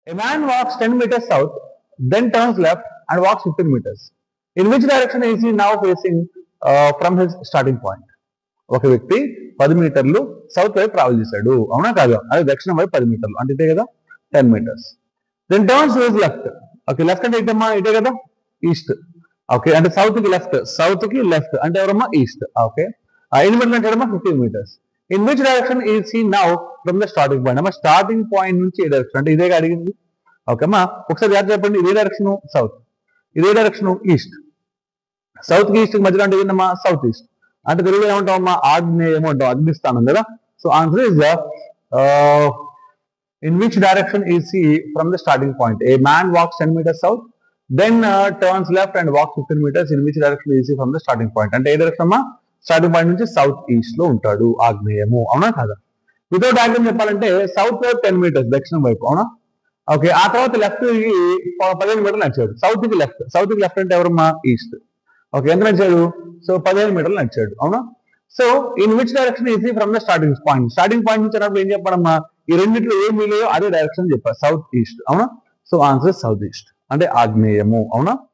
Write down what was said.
A man walks 10 meters south, then turns left and walks 15 meters. In which direction is he now facing uh, from his starting point? ఒక వ్యక్తి పది మీటర్లు south వైపు travel చేశాడు అవునా కాదా అదే దక్షిణం వైపు పది మీటర్లు అంటే ఇదే కదా ten meters then turns use left okay left అంటే ఇటమ్మా ఇటే కదా ఈస్ట్ ఓకే అంటే సౌత్ కి లెఫ్ట్ సౌత్ కి లెఫ్ట్ అంటే ఎవరమ్మా ఈస్ట్ ఓకే ఇన్ మిడిల్ అంటే ఏమన్నా fifteen meters in which direction is he now from the starting point అమ్మా స్టార్టింగ్ పాయింట్ నుంచి ఏ డైరెక్షన్ అంటే ఇదే అడిగింది ఓకే అమ్మా ఒకసారి జాగ్రత్త చెప్పండి ఇదే డైరెక్షన్ సౌత్ ఇదే డైరెక్షన్ ఈస్ట్ సౌత్ కి ఈస్ట్ మధ్యలో అంటే ఏంటమ్మా సౌత్ ఈస్ట్ అంటే తెలుగులో ఏమంటాం అమ్మా ఆగ్నేయం అంటాం అగ్నిస్థానం కదా so answer is in which direction is he from the starting point a man walks ten meters south then turns left and walk fifteen meters in which direction is he from the starting point అంటే ఏ direction అమ్మా starting point నుంచి south east లో ఉంటాడు ఆగ్నేయము అవునా కాదా without diagram చెప్పాలంటే సౌత్ వైపు టెన్ మీటర్స్ దక్షిణం వైపు అవునా ఓకే ఆ తర్వాత లెఫ్ట్ కి ప- పదిహేను మీటర్లు నడిచాడు సౌత్ కి లెఫ్ట్ సౌత్ కి లెఫ్ట్ అంటే ఎవరమ్మా ఈస్ట్ ఓకే ఎంత నడిచాడు సో పదిహేను మీటర్లు నడిచాడు అవునా so in which direction is he from the starting point starting point నుంచి అన్నప్పుడు ఏం చెప్పాడమ్మా ఈ రెండిట్లో ఏం వీలేయో అదే డైరెక్షన్ చెప్పారు సౌత్ ఈస్ట్ అవునా సో ఆన్సర్ సౌత్ ఈస్ట్ అంటే ఆగ్నేయము అవునా